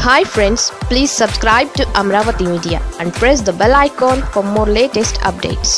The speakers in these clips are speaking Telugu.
hi friends please subscribe to Amaravati media and press the bell icon for more latest updates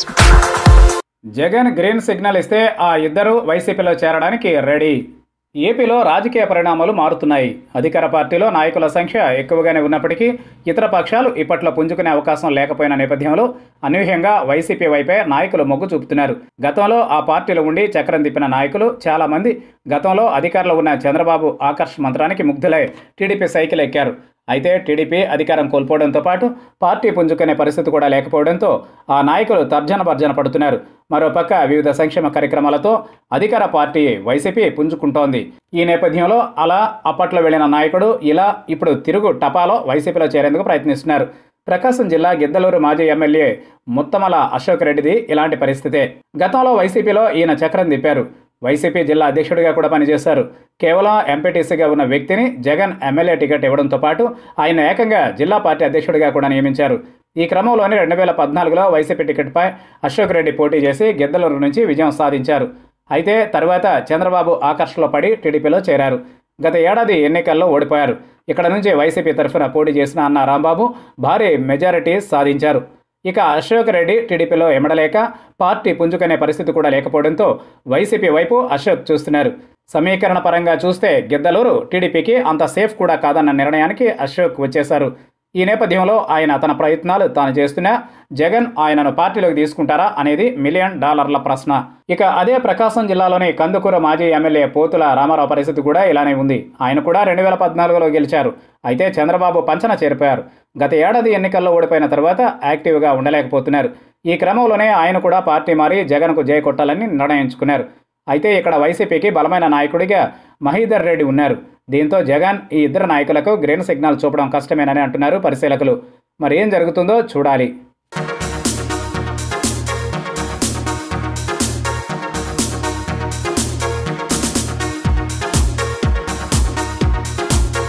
Jagan green signal ఇస్తే ఆ ఇద్దరు వైసీపీలో చేరడానికి రెడీ ఏపీలో రాజకీయ పరిణామాలు మారుతున్నాయి అధికార పార్టీలో నాయకుల సంఖ్య ఎక్కువగానే ఉన్నప్పటికీ ఇతర పక్షాలు ఇప్పట్లో పుంజుకునే అవకాశం లేకపోయిన నేపథ్యంలో అనూహ్యంగా వైసీపీ వైపే నాయకులు మొగ్గు చూపుతున్నారు గతంలో ఆ పార్టీలో ఉండి చక్రం తిప్పిన నాయకులు చాలామంది గతంలో అధికారంలో ఉన్న చంద్రబాబు ఆకర్ష్ మంత్రానికి ముగ్ధులై టీడీపీ సైకిల్ ఎక్కారు అయితే టీడీపీ అధికారం కోల్పోవడంతో పాటు పార్టీ పుంజుకునే పరిస్థితి కూడా లేకపోవడంతో ఆ నాయకులు తర్జన భర్జన పడుతున్నారు మరోపక్క వివిధ సంక్షేమ కార్యక్రమాలతో అధికార పార్టీ వైసీపీ పుంజుకుంటోంది ఈ నేపథ్యంలో అలా అప్పట్లో వెళ్లిన నాయకుడు ఇలా ఇప్పుడు తిరుగు టపాలో వైసీపీలో చేరేందుకు ప్రయత్నిస్తున్నారు ప్రకాశం జిల్లా గిద్దలూరు మాజీ ఎమ్మెల్యే ముత్తమల అశోక్ రెడ్డిది ఇలాంటి పరిస్థితే గతంలో వైసీపీలో ఈయన చక్రం తిప్పారు వైసీపీ జిల్లా అధ్యక్షుడిగా కూడా పనిచేశారు కేవలం ఎంపీటీసీగా ఉన్న వ్యక్తిని జగన్ ఎమ్మెల్యే టికెట్ ఇవ్వడంతో పాటు ఆయన ఏకంగా జిల్లా పార్టీ అధ్యక్షుడిగా కూడా నియమించారు ఈ క్రమంలోనే రెండు వేల పద్నాలుగులో వైసీపీ టికెట్పై అశోక్ రెడ్డి పోటీ చేసి గిద్దలూరు నుంచి విజయం సాధించారు అయితే తర్వాత చంద్రబాబు ఆకర్షణలో పడి టీడీపీలో చేరారు గత ఏడాది ఎన్నికల్లో ఓడిపోయారు ఇక్కడ నుంచి వైసీపీ తరఫున పోటీ చేసిన అన్న రాంబాబు భారీ మెజారిటీ సాధించారు ఇక అశోక్ రెడ్డి టీడీపీలో ఎమడలేక పార్టీ పుంజుకునే పరిస్థితి కూడా లేకపోవడంతో వైసీపీ వైపు అశోక్ చూస్తున్నారు సమీకరణ పరంగా చూస్తే గిద్దలూరు టీడీపీకి అంత సేఫ్ కూడా కాదన్న నిర్ణయానికి అశోక్ వచ్చేశారు ఈ నేపథ్యంలో ఆయన తన ప్రయత్నాలు తాను చేస్తున్నా జగన్ ఆయనను పార్టీలోకి తీసుకుంటారా అనేది మిలియన్ డాలర్ల ప్రశ్న ఇక అదే ప్రకాశం జిల్లాలోని కందుకూరు మాజీ ఎమ్మెల్యే పోతుల రామారావు పరిస్థితి కూడా ఇలానే ఉంది ఆయన కూడా రెండు వేల పద్నాలుగులో గెలిచారు అయితే చంద్రబాబు పంచన చేరిపోయారు గత ఏడాది ఎన్నికల్లో ఓడిపోయిన తర్వాత యాక్టివ్గా ఉండలేకపోతున్నారు ఈ క్రమంలోనే ఆయన కూడా పార్టీ మారి జగన్కు జయ కొట్టాలని నిర్ణయించుకున్నారు అయితే ఇక్కడ వైసీపీకి బలమైన నాయకుడిగా మహీధర్ రెడ్డి ఉన్నారు దీంతో జగన్ ఈ ఇద్దరు నాయకులకు గ్రీన్ సిగ్నల్ చూపడం కష్టమేనని అంటున్నారు పరిశీలకులు మరి ఏం జరుగుతుందో చూడాలి